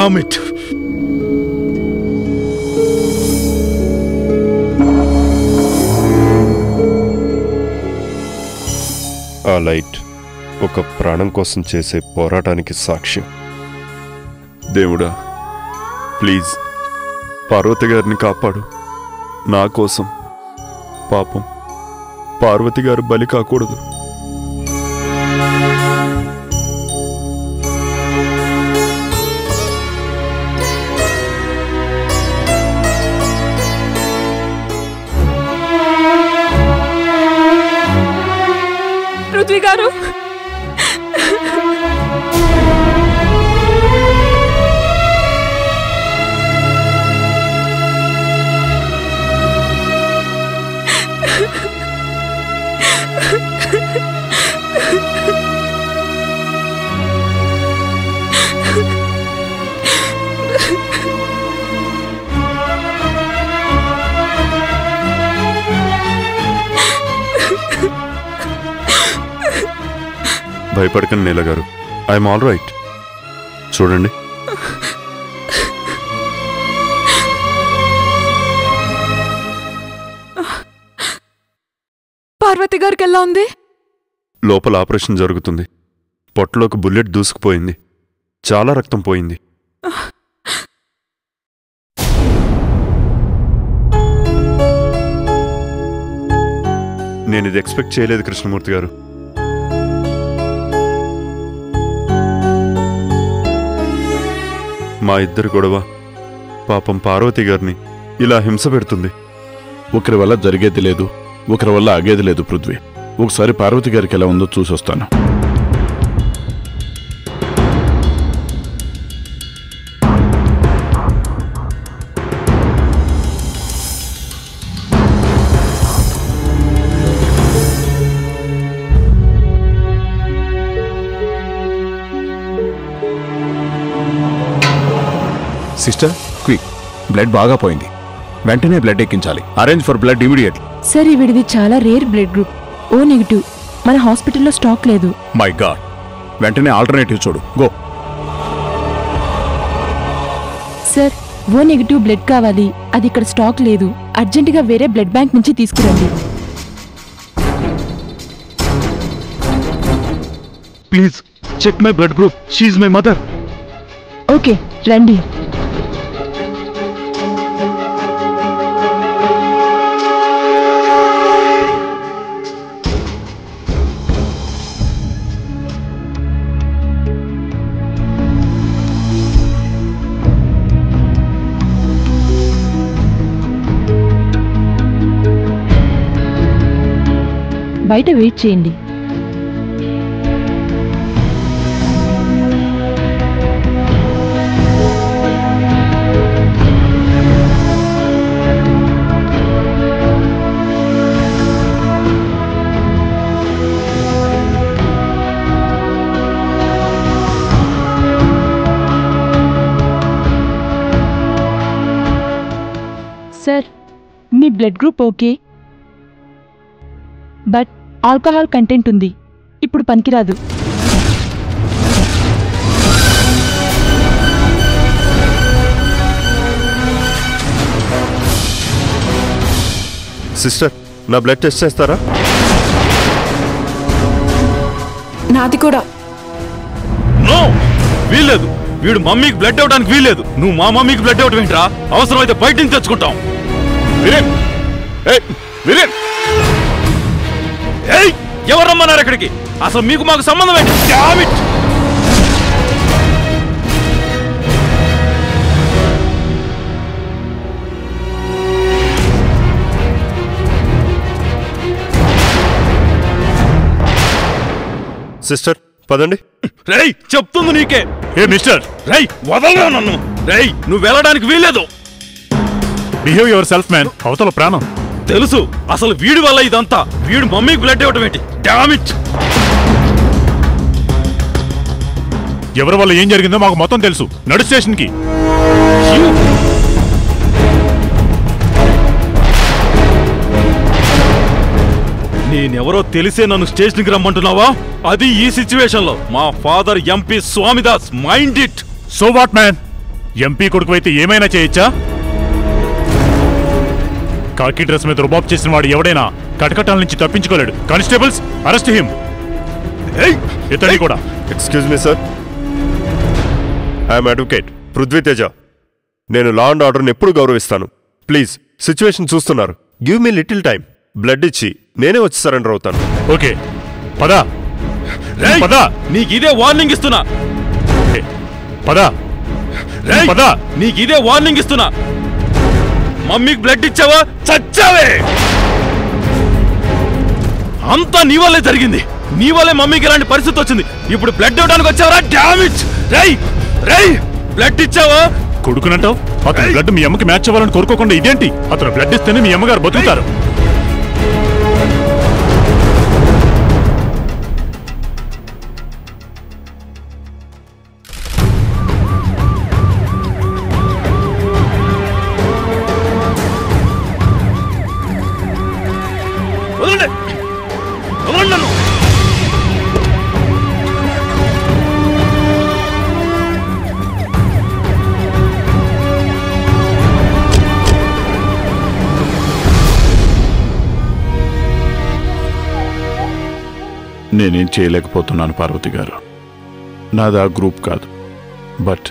Damn it ఆ light ఒక ప్రాణం కోసం చేసే పోరాటానికి సాక్ష్యం దేవుడా ప్లీజ్ పార్వతి గారిని కాపాడు నా కోసం పాపం పార్వతి గారు బలి కాకూడదు పృథ్వీ గారు భయపడకండి నీల గారు ఐఎమ్ ఆల్ రైట్ చూడండి పార్వతి గారికి ఎలా ఉంది లోపల ఆపరేషన్ జరుగుతుంది పొట్టలోకి బుల్లెట్ దూసుకుపోయింది చాలా రక్తం పోయింది నేను ఇది ఎక్స్పెక్ట్ చేయలేదు కృష్ణమూర్తి గారు మా ఇద్దరి గొడవ పాపం పార్వతి గారిని ఇలా హింస పెడుతుంది ఒకరి వల్ల జరిగేది లేదు ఒకరి వల్ల ఆగేది లేదు పృథ్వీ ఒకసారి పార్వతి గారికి ఎలా ఉందో చూసొస్తాను సిస్టర్ క్విక్ బ్లడ్ బాగా పోయింది వెంటనే బ్లడ్ ఎక్కించాలి arrange for blood immediate sir ఈవిడిది చాలా rare blood group O negative మన హాస్పిటల్లో స్టాక్ లేదు మై గాడ్ వెంటనే ఆల్టర్నేటివ్ చూడు go sir O negative blood కావాలి అది ఇక్కడ స్టాక్ లేదు అర్జెంటుగా వేరే బ్లడ్ బ్యాంక్ నుంచి తీసుకురండి please check my blood group she's my mother okay రండి బయట వెయిట్ చేయండి సార్ మీ blood group okay but alcohol content ఉంది ఇప్పుడు పనికిరాదు సిస్టర్ నా బ్లడ్ టెస్ట్ చేస్తారా నాది కూడా నో వీల్లేదు వీడు మమ్మీకి బ్లడ్ ఇవ్వడానికి వీల్లేదు నువ్వు మా మమ్మీకి బ్లడ్ ఇవ్వడం ఏంట్రా అవసరమైతే బయట నుంచి తెచ్చుకుంటాం వీరేన్ ఏయ్ వీరేన్ ఏయ్ ఎవరు రమ్మన్నారు ఇక్కడికి అసలు మీకు మాకు సంబంధం ఏంటి Damn it! సిస్టర్ పదండి రేయ్ చెప్తుంది నీకే ఏ మిస్టర్ రేయ్ వదలరా నన్ను రేయ్ నువ్వు వెళ్ళడానికి వీల్లేదు బిహేవ్ యువర్ సెల్ఫ్ మ్యాన్ అవతల ప్రాణం తెలుసు అసలు వీడి వల్ల ఇదంతా వీడు మమ్మీకి బ్లడ్ ఇవ్వడం ఏంటి డామిట్ ఎవరి వల్ల ఏం జరిగిందో మాకు మొత్తం తెలుసు నడు స్టేషన్కి నేనెవరో తెలిసే నన్ను స్టేషన్కి రమ్మంటున్నావా అది ఈ సిచ్యువేషన్ లో మా father MP Swamidas mind it so what man MP కొడుకు అయితే ఏమైనా చేయొచ్చా కాకి డ్రెస్ మీద రుబాబ్ చేసిన వాడు ఎవడైనా కటకటాల నుంచి తప్పించుకోలేడు కానిస్టేబుల్స్ అరెస్ట్ హిమ్ ఇతడి కూడా excuse me sir I'm advocate Prithvi Teja నేను లా అండ్ ఆర్డర్ని ఎప్పుడు గౌరవిస్తాను ప్లీజ్ సిచ్యువేషన్ చూస్తున్నారు give me little time blood ఇచ్చి నేనే వచ్చి సరెండర్ అవుతాను ఓకే పదా రేయ్! పదా నీకు ఇదే వార్నింగ్ ఇస్తున్నా పదా రేయ్! పదా నీకు ఇదే వార్నింగ్ ఇస్తున్నా మమ్మీకి బ్లడ్ ఇచ్చావా చచ్చావే అంతా నీ వల్లే జరిగింది నీ వల్లే మమ్మీకి ఇలాంటి పరిస్థితి వచ్చింది ఇప్పుడు బ్లడ్ ఇవ్వడానికి వచ్చావరా డామేజ్ రై రై బ్లడ్ ఇచ్చావా కొడుకునంటావు అతని బ్లడ్ మీ అమ్మకి మ్యాచ్ అవ్వాలని కోరుకోకుండా ఇదేంటి అతను బ్లడ్ ఇస్తేనే మీ అమ్మగారు బతుకుతారు వదలండి వదలండి నన్ను నేనేం చేయలేకపోతున్నాను పార్వతి గారు నాది ఆ గ్రూప్ కాదు బట్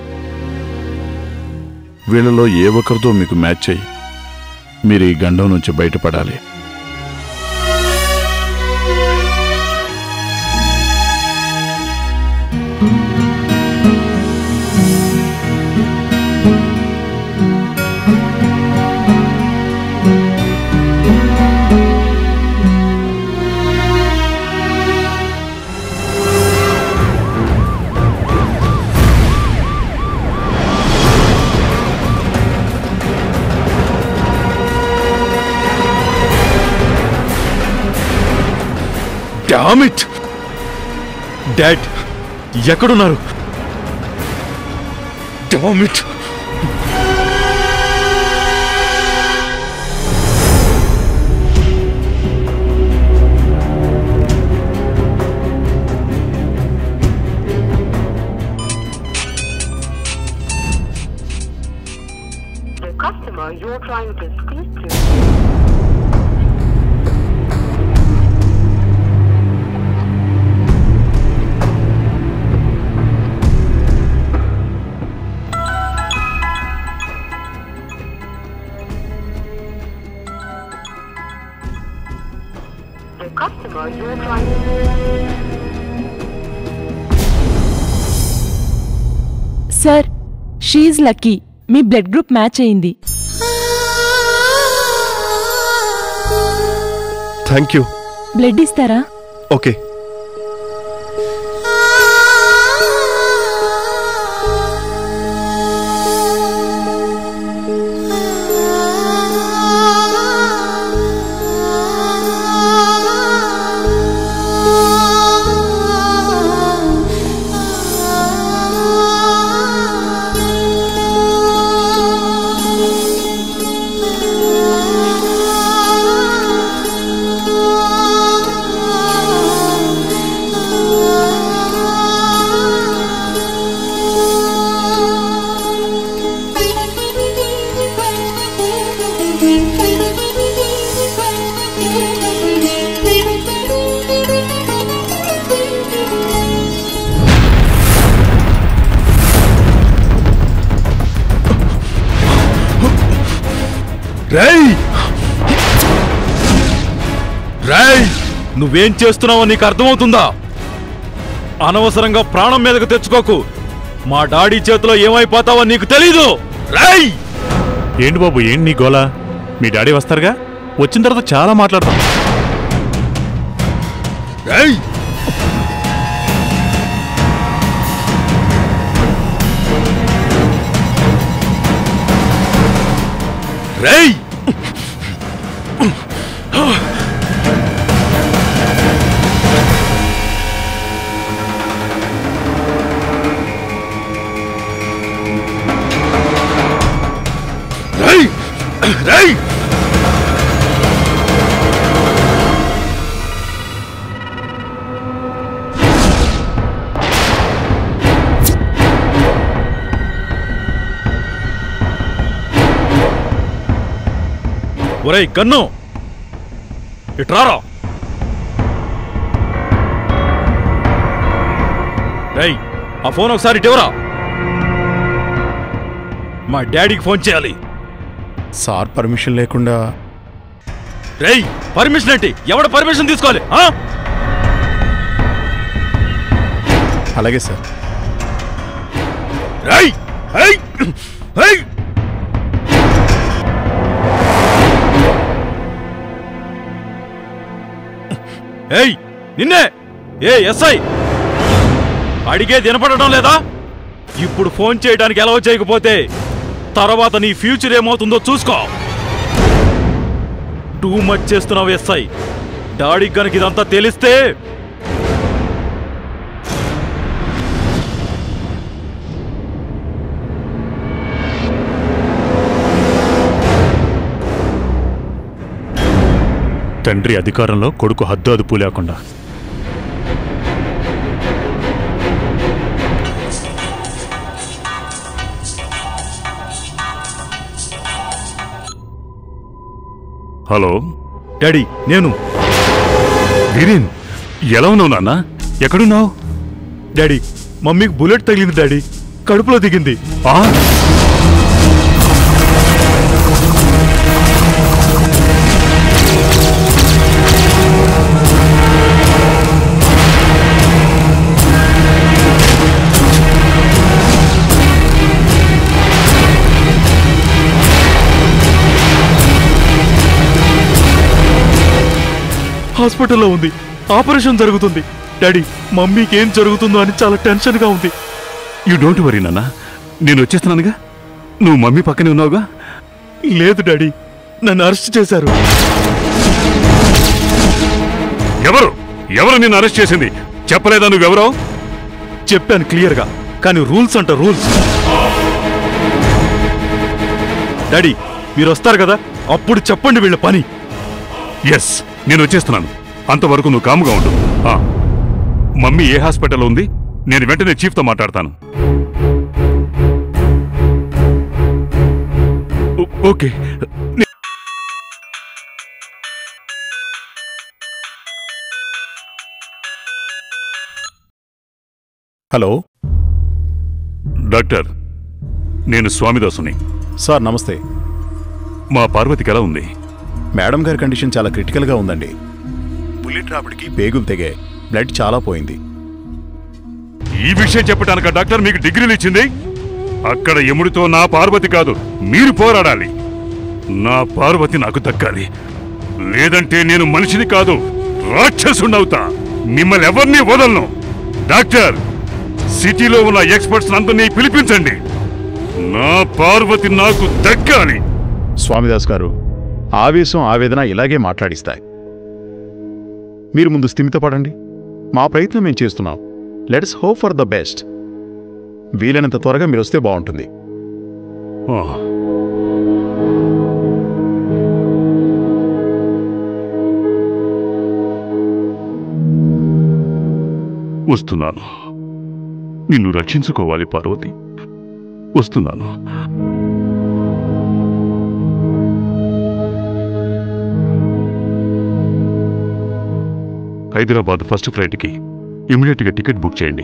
వీళ్ళలో ఏ ఒక్కరితో మీకు మ్యాచ్ అయ్యి మీరు ఈ గండం నుంచి బయటపడాలి డామిట్ డాడ్ ఎక్కడున్నారు dammit The customer you're trying to speak to The customer you're trying to sir she's lucky మీ బ్లడ్ గ్రూప్ మ్యాచ్ అయింది థ్యాంక్ యూ బ్లడ్ ఇస్తారా ఓకే రేయ్ రేయ్ నువ్వేం చేస్తున్నావో నీకు అర్థమవుతుందా అనవసరంగా ప్రాణం మీదకు తెచ్చుకోకు మా డాడీ చేతిలో ఏమైపోతావో నీకు తెలీదు రేయ్ ఏంటి బాబు ఏంటి నీ గోలా మీ డాడీ వస్తారుగా వచ్చిన తర్వాత చాలా మాట్లాడతాం రేయ్ రేయ్ రేయ్ రేయ్ ఒరేయ్ గన్ను ఇట్రారా రేయ్ ఆ ఫోన్ ఒకసారి ఇటీవరా మా డాడీకి ఫోన్ చేయాలి సార్ పర్మిషన్ లేకుండా రేయ్ పర్మిషన్ ఏంటి ఎవడ పర్మిషన్ తీసుకోవాలి ఆ? అలాగే సార్ రేయ్ ఏయ్! ఏయ్! ఏయ్ నిన్నే ఏ ఎస్ఐ అడిగే వినపడడం లేదా ఇప్పుడు ఫోన్ చేయడానికి ఎలా చేయకపోతే తర్వాత నీ ఫ్యూచర్ ఏమవుతుందో చూసుకో టూ మచ్ చేస్తున్నావు ఎస్ఐ డాడీకి గనక ఇదంతా తెలిస్తే తండ్రి అధికారంలో కొడుకు హద్దు అదుపు లేకుండా హలో డాడీ నేను వీరేన్ ఎలా ఉన్నావు నాన్న ఎక్కడున్నావు డాడీ మమ్మీకి బుల్లెట్ తగిలింది డాడీ కడుపులో దిగింది ఆ? హాస్పిటల్లో ఉంది ఆపరేషన్ జరుగుతుంది డాడీ మమ్మీకి ఏం జరుగుతుందో అని చాలా టెన్షన్ గా ఉంది యూ డోంట్ వరీ నాన్న నేను వచ్చేస్తున్నానుగా నువ్వు మమ్మీ పక్కనే ఉన్నావుగా లేదు డాడీ నన్ను అరెస్ట్ చేశారు ఎవరు ఎవరు నిన్ను అరెస్ట్ చేసింది చెప్పలేదా నువ్వెవరో చెప్పాను క్లియర్ గా కానీ రూల్స్ అంట రూల్స్ డాడీ మీరు వస్తారు కదా అప్పుడు చెప్పండి వీళ్ళ పని ఎస్ నేను వచ్చేస్తున్నాను అంతవరకు నువ్వు కాముగా ఉండు ఆ, మమ్మీ ఏ హాస్పిటల్లో ఉంది నేను వెంటనే చీఫ్తో మాట్లాడతాను ఓ- ఓకే నే- హలో డాక్టర్ నేను స్వామిదాసుని సార్ నమస్తే మా పార్వతికి ఎలా ఉంది మేడం గారి కండిషన్ చాలా క్రిటికల్గా ఉందండి బుల్లెట్ రాబడికి పేగులు తెగాయి బ్లడ్ చాలా పోయింది ఈ విషయం చెప్పటానిక డాక్టర్ మీకు డిగ్రీలు ఇచ్చింది అక్కడ ఎముడితో నా పార్వతి కాదు మీరు పోరాడాలి నా పార్వతి నాకు దక్కాలి లేదంటే నేను మనిషిని కాదు రాక్షసుండవుతా మిమ్మల్ని ఎవరిని వదలను డాక్టర్ సిటీలో ఉన్న ఎక్స్పర్ట్స్ అందరినీ పిలిపించండి నా పార్వతి నాకు దక్కాలి స్వామిదాస్ గారు ఆవేశం ఆవేదన ఇలాగే మాట్లాడిస్తాయి మీరు ముందు స్థిమితపడండి మా ప్రయత్నం మేము చేస్తున్నాం let's hope for the best వీలైనంత త్వరగా మీరు వస్తే బాగుంటుంది ఆ. వస్తున్నాను నిన్ను రక్షించుకోవాలి పార్వతి వస్తున్నాను హైదరాబాద్ ఫస్ట్ ఫ్లైట్కి ఇమీడియట్గా టికెట్ బుక్ చేయండి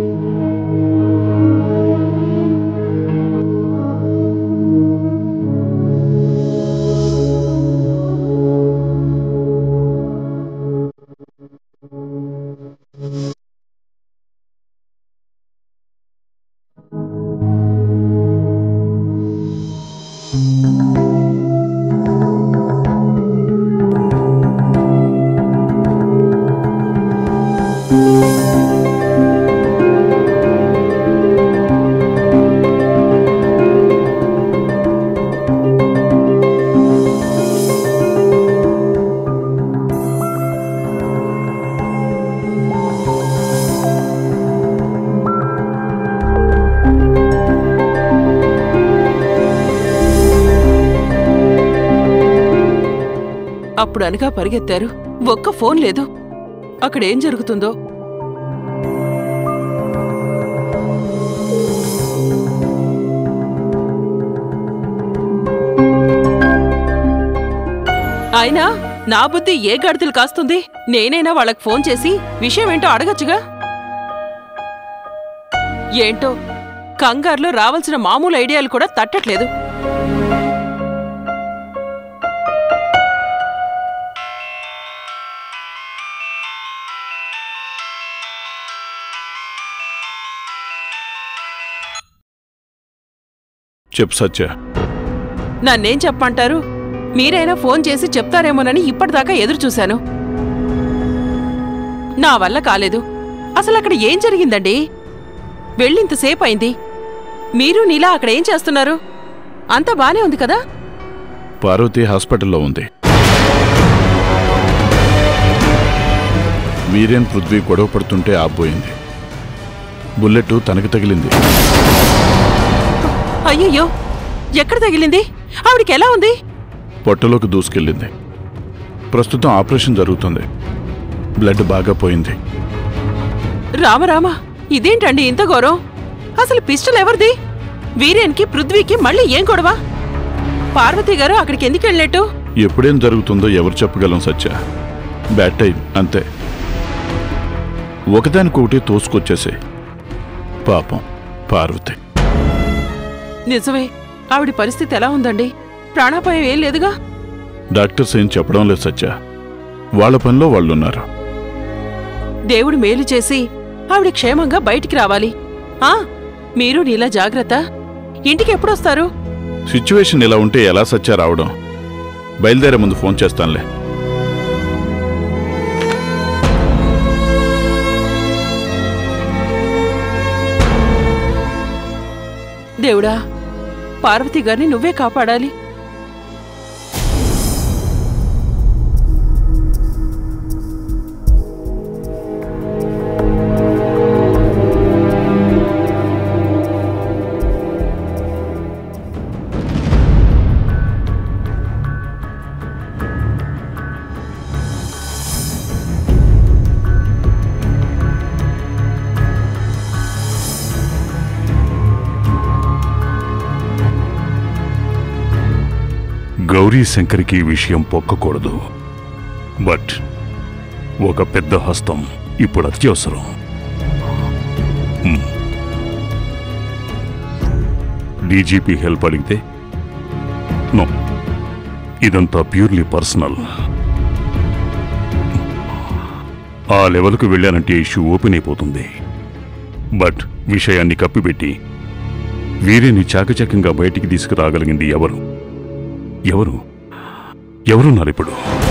అప్పుడు అనగా పరిగెత్తారు ఒక్క ఫోన్ లేదు అక్కడ ఏం జరుగుతుందో అయినా నా బుద్ధి ఏ గడితలు కాస్తుంది నేనైనా వాళ్ళకి ఫోన్ చేసి విషయం ఏంటో అడగచ్చుగా ఏంటో కంగారులో రావాల్సిన మామూలు ఐడియాలు కూడా తట్టట్లేదు చెప్పు సత్య నన్నేం చెప్పమంటారు మీరైనా ఫోన్ చేసి చెప్తారేమోనని ఇప్పటిదాకా ఎదురు చూశాను నా వల్ల కాలేదు అసలు అక్కడ ఏం జరిగిందండి వెళ్ళింతసేపు అయింది మీరు నీలా అక్కడ ఏం చేస్తున్నారు అంతా బానే ఉంది కదా పార్వతి హాస్పిటల్లో ఉంది వీరేన్ పృథ్వీ గొడవ పడుతుంటే ఆపోయింది బుల్లెట్ తనకి తగిలింది అయ్యయ్యో ఎక్కడ తగిలింది ఆవిడికి ఎలా ఉంది పొట్టలోకి దూసుకెళ్ళింది ప్రస్తుతం ఆపరేషన్ జరుగుతుంది బ్లడ్ బాగా పోయింది రామరామ ఇదేంటండి ఇంత ఘోరం అసలు పిస్టల్ ఎవరిది వీరేన్కి పృథ్వీకి మళ్ళీ ఏం గొడవ పార్వతి గారు అక్కడికి ఎందుకు వెళ్ళినట్టు ఎప్పుడేం జరుగుతుందో ఎవరు చెప్పగలం సత్య బ్యాడ్ టైం అంతే ఒకదానికొకటి తోసుకొచ్చేసే పాపం పార్వతి నిజమే ఆవిడ పరిస్థితి ఎలా ఉందండి ప్రాణాపాయం ఏం లేదుగా డాక్టర్స్ ఏం చెప్పడం లేదు సత్య వాళ్ళ పనిలో వాళ్ళున్నారు దేవుడు మేలు చేసి ఆవిడ క్షేమంగా బయటికి రావాలి ఆ మీరు నీలా జాగ్రత్త ఇంటికి ఎప్పుడొస్తారు సిచ్యువేషన్ ఇలా ఉంటే ఎలా సత్య రావడం బయలుదేరే ముందు ఫోన్ చేస్తానులే దేవుడా పార్వతి గారిని నువ్వే కాపాడాలి గౌరీ శంకర్కి ఈ విషయం పొక్కకూడదు బట్ ఒక పెద్ద హస్తం ఇప్పుడు అత్యవసరం హ్మ్. డీజీపీ హెల్ప్ అడిగితే నో ఇదంతా ప్యూర్లీ పర్సనల్ ఆ లెవెల్కు వెళ్ళానంటే ఇష్యూ ఓపెన్ అయిపోతుంది బట్ విషయాన్ని కప్పిపెట్టి వీరిని చాకచక్యంగా బయటికి తీసుకురాగలిగింది ఎవరు ఎవరు ఎవరున్నారు ఇప్పుడు